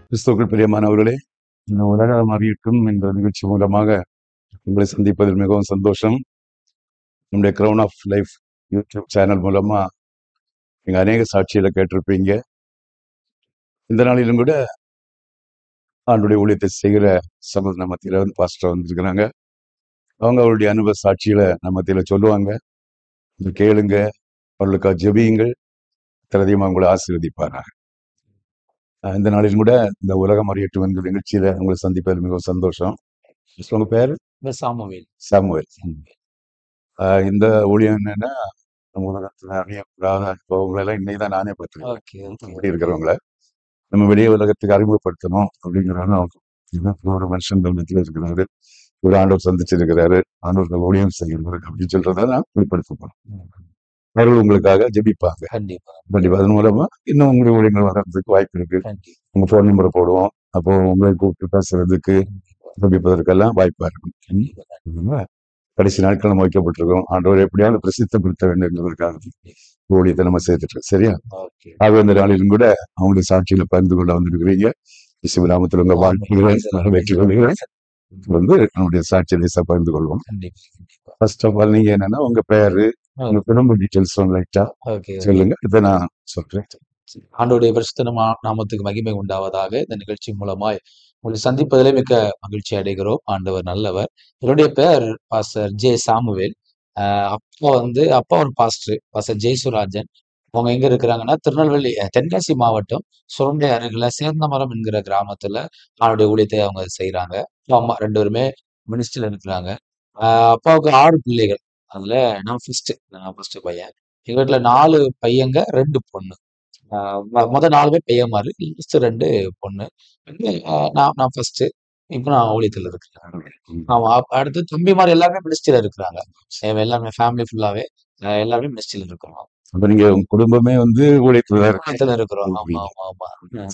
கிறிஸ்துவுக்குள் பிரியமானவர்களே இந்த உலகம் அறிவிக்கும் இந்த நிகழ்ச்சி மூலமாக உங்களை சந்திப்பதில் மிகவும் சந்தோஷம் நம்முடைய crown of life YouTube channel மூலமா நீங்க அநேக சாட்சியில கேட்டிருப்பீங்க இந்த நாளிலும் கூட ஆண்டுடைய ஊழியத்தை செய்கிற சமூக மத்தியில வந்து பாஸ்டர் வந்திருக்கிறாங்க அவங்க அவருடைய அனுபவ சாட்சிகளை நம்ம மத்தியில சொல்லுவாங்க இது கேளுங்க அவர்களுக்காக ஜெபியுங்கள் அதிகமாக உங்களை ஆசீர்வதிப்பாராங்க அஹ் இந்த நாளிலும் கூட இந்த உலகம் அறியட்டும் என்கிற நிகழ்ச்சியில உங்களை சந்திப்பதில் மிகவும் சந்தோஷம் உங்க பேர் இந்த சாமுவேல் சாமுவேல் அஹ் இந்த ஊழியம் என்னன்னா நம்ம உலகத்துல அறியப்படாத அனுபவங்களை எல்லாம் இன்னைக்கு தான் நானே பார்த்துருக்கேன் ஓகே ஓகே அப்படி இருக்கிறவங்கள நம்ம வெளியே உலகத்துக்கு அறிமுகப்படுத்தணும் அப்படிங்கிறாங்க ஒரு மனுஷன் மத்தியில் இருக்கிறாரு ஒரு ஆண்டவர் சந்திச்சிருக்கிறாரு ஆண்டவர்கள் ஊழியம் செய்கிறாரு அப்படின்னு சொல்றதை நான் வெளிப்படுத்த போறோம் அவர்கள் உங்களுக்காக ஜெபிப்பாங்க கண்டிப்பா கண்டிப்பா அதன் மூலமா இன்னும் உங்களுடைய ஊழியங்கள் வர்றதுக்கு வாய்ப்பு இருக்கு கண்டிப்பா உங்க ஃபோன் நம்பரை போடுவோம் அப்போ உங்களை கூப்பிட்டு பேசுறதுக்கு ஜெபிப்பதற்கெல்லாம் வாய்ப்பா இருக்கும் கண்டிப்பா அதனால கடைசி நாட்கள் நம்ம வைக்கப்பட்டிருக்கோம் ஆண்டவர் எப்படியாவது பிரசித்தப்படுத்த வேண்டும் என்பதற்காக ஊழியத்தை நம்ம சேர்த்துட்டோம் சரியா ஓகே ஆக இந்த நாளிலும் கூட அவங்களுடைய சாட்சியில பகிர்ந்து கொள்ள வந்திருக்கிறீங்க இசுவிராமத்தில் உங்க வாழ்க்கைகளை நான் வெற்றி கொள்கிறேன் வந்து நம்முடைய சாட்சியை லேசா பகிர்ந்து கொள்வோம் கண்டிப்பா கண்டிப்பா ஃபர்ஸ்ட் ஆஃப் ஆல் நீங்க என்னன்னா உங்க பேரு உங்க குடும்ப டீட்டெயில்ஸ் லைட்டா ஓகே சொல்லுங்க இதை நான் சொல்றேன் ஆண்டோடைய பரிசுத்த நாம- நாமத்துக்கு மகிமை உண்டாவதாக இந்த நிகழ்ச்சி மூலமாய் உங்களை சந்திப்பதிலே மிக்க மகிழ்ச்சி அடைகிறோம் ஆண்டவர் நல்லவர் என்னுடைய பேர் பாஸ்டர் ஜே சாமுவேல் ஆஹ் அப்பா வந்து அப்பா ஒரு பாஸ்டர் பாஸ்டர் ஜெயசுராஜன் அவங்க எங்க இருக்கிறாங்கன்னா திருநெல்வேலி அஹ் தென்காசி மாவட்டம் சுரண்டை அருகில சேர்ந்தமரம் என்கிற கிராமத்துல அவனுடைய ஊழியத்தை அவங்க செய்யறாங்க அம்மா ரெண்டு பேருமே மினிஸ்டர்ல இருக்கிறாங்க ஆஹ் அப்பாவுக்கு ஆறு பிள்ளைகள் அதுல நான் ஃபர்ஸ்ட் நான் ஃபர்ஸ்ட் பையன் எங்க வீட்டுல நாலு பையங்க ரெண்டு பொண்ணு ஆஹ் மொ- முத நாலு பேர் பையன் மாதிரி லாஸ்ட் ரெண்டு பொண்ணு வந்து, ஆஹ் நான் நான் ஃபர்ஸ்ட் இப்போ நான் ஊழியத்தில் இருக்கிறேன் ஆமா அப்- அடுத்து தம்பி மாதிரி எல்லாருமே மினிஸ்ட்ரியில இருக்கிறாங்க அஹ் எல்லாமே ஃபேமிலி ஃபுல்லாவே அஹ் எல்லாருமே மினிஸ்ட்ரியில இருக்கிறோம் அப்ப நீங்க உங்க குடும்பமே வந்து ஊழியத்துல தான் இருக்கு ஊழியத்துல இருக்கிறோம் ஆமா ஆமா ஆமா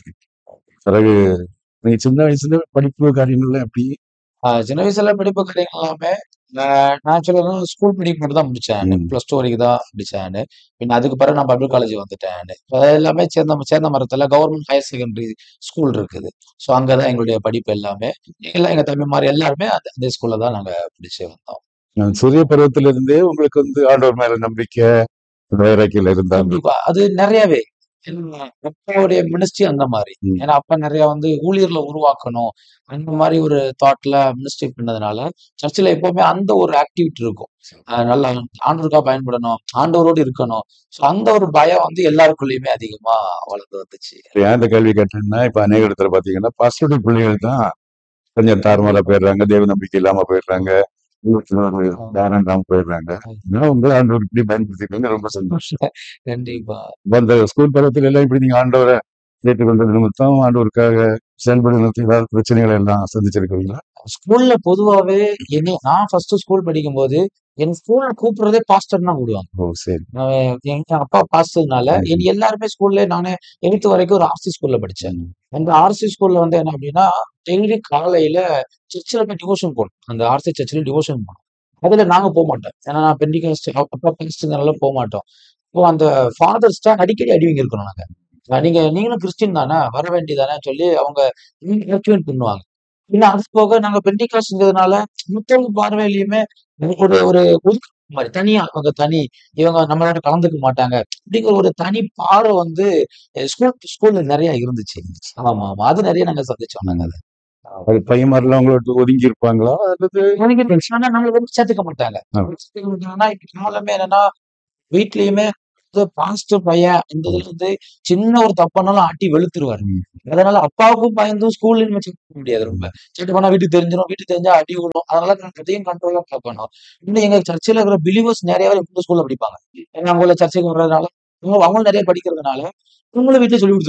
பிறகு நீங்க சின்ன வயசுல படிப்பு காரியங்கள்லாம் எப்படி ஆஹ் சின்ன வயசுல படிப்பு கிடைக்கும் எல்லாமே ஆஹ் நான் சொல்லணும் ஸ்கூல் படிப்பு மட்டும் தான் முடிச்சேன் ம். பிளஸ் டூ வரைக்கும் தான் முடிச்சேன் பின்ன அதுக்கு பிறகு நான் பப்ளிக் காலேஜ் வந்துட்டேன் அது எல்லாமே சேர்ந்த சேர்ந்த மரத்துல கவர்மெண்ட் ஹையர் செகண்டரி ஸ்கூல் இருக்குது ஸோ அங்கதான் எங்களுடைய படிப்பு எல்லாமே எல்லாம் எங்க தம்பி மாதிரி எல்லாருமே அந்த அந்த ஸ்கூல்ல தான் நாங்க படிச்சு வந்தோம் நான் சிறிய பருவத்துல இருந்தே உங்களுக்கு வந்து ஆண்டவர் மேல நம்பிக்கை வைராக்கியில இருந்தாங்க கண்டிப்பா அது நிறையவே ஏன்னா, அப்பாவுடைய மினிஸ்ட்ரி அந்த மாதிரி ம். ஏன்னா அப்பா நிறைய வந்து ஊழியர்ல உருவாக்கணும் அந்த மாதிரி ஒரு தாட்ல மினிஸ்ட்ரி பண்ணதுனால சர்ச்சில் எப்பவுமே அந்த ஒரு ஆக்டிவிட்டி இருக்கும் அஹ் நல்லா ஆண்டவருக்கா பயன்படணும் ஆண்டவரோடு இருக்கணும் ஸோ அந்த ஒரு பயம் வந்து எல்லாருக்குள்ளயுமே அதிகமா வளர்ந்து வந்துச்சு இப்ப ஏன் இந்த கேள்வி கேட்டேன்னா இப்ப அநேக இடத்துல பாத்தீங்கன்னா பாஸ்டருடைய பிள்ளைகள் தான் கொஞ்சம் தாறுமாறா போயிடுறாங்க தேவ நம்பிக்கை இல்லாம போயிடுறாங்க உள்ளத்துல ஒரு தாரம் இல்லாம போயிடுறாங்க நான் உங்களை ஆண்டவர் இப்படி பயன்படுத்திக்கோங்க ரொம்ப சந்தோஷம் கண்டிப்பா இப்ப அந்த ஸ்கூல் பருவத்துல எல்லாம் இப்படி நீங்க ஆண்டவரை ஏற்றுக்கொண்ட நிமித்தம் ஆண்டவருக்காக செயல்படுறதுக்கு ஏதாவது பிரச்சனைகள் எல்லாம் சந்திச்சிருக்கிறீங்களா ஸ்கூல்ல பொதுவாவே என்ன நான் ஃபர்ஸ்ட் ஸ்கூல் படிக்கும்போது என் ஸ்கூல்ல கூப்பிடுறதே பாஸ்டர் தான் கூடுவாங்க ஓ சரி நான் எங்க அப்பா பாஸ்டர்னால என் எல்லாருமே ஸ்கூல்ல நானே எயித்து வரைக்கும் ஒரு ஆர்சி ஸ்கூல்ல படிச்சேன் அந்த ஆர்சி ஸ்கூல்ல வந்து என்ன அப்படின்னா டெய்லி காலையில சர்ச்சில் போய் டிவோஷன் போகணும் அந்த ஆர்சி சர்ச்சில் டிவோஷன் போகணும் அதுல நாங்க போக மாட்டோம் ஏன்னா நான் பெண்டிகாஸ்ட் அப்பா பேஸ்ட்னால போக மாட்டோம் இப்போ அந்த ஃபாதர்ஸ்டா அடிக்கடி அடி வாங்கியிருக்கணும் நாங்க அஹ் நீங்க நீங்களும் கிறிஸ்டின் தானே வர வேண்டியதானே சொல்லி அவங்க ஆக்டிவேட் பண்ணுவாங்க இன்னும் அது போக நாங்க பெண்டிகாஸ்ட்ங்கிறதுனால மத்தவங்க பார்வையிலயுமே ஒரு ஒரு ஒதுக்கு மாதிரி தனியா அவங்க தனி இவங்க நம்மளோட கலந்துக்க மாட்டாங்க அப்படிங்கிற ஒரு தனி பார்வை வந்து ஸ்கூல் ஸ்கூல்ல நிறைய இருந்துச்சு ஆமா ஆமா அது நிறைய நாங்க சந்திச்சோம் நாங்க அதை அது பையன்மாரெல்லாம் உங்களோட ஒதுங்கி இருப்பாங்களா அல்லது எனக்கு டென்ஷன் ஆனா நம்மள வந்து சேர்த்துக்க மாட்டாங்க ஆ. சேர்த்துக்க மாட்டாங்கன்னா இப்ப காலமே என்னன்னா வீட்லயுமே பாஸ்ட் பையன் இந்த இதுல இருந்து சின்ன ஒரு தப்பானாலும் ஆட்டி வெளுத்துருவாரு ம். அதனால அப்பாவுக்கும் பயந்தும் ஸ்கூல்ல நம்ம check பண்ண முடியாது ரொம்ப சேட்டை பண்ணா வீட்டுக்கு தெரிஞ்சிடும் வீட்டுக்கு தெரிஞ்சா அடி விழும் அதனால நான் அதையும் கண்ட்ரோலா பார்க்கணும் இன்னும் எங்க சர்ச்சில் இருக்கிற பிலிவர்ஸ் நிறைய பேர் இந்த ஸ்கூல்ல படிப்பாங்க ஏன்னா அவங்கள சர்ச்சைக்கு வர்றதுனால அவங்க அவங்களும் நிறைய படிக்கிறதுனால இவங்களும் வீட்டுல சொல்லி கொடுத்துருவாங்க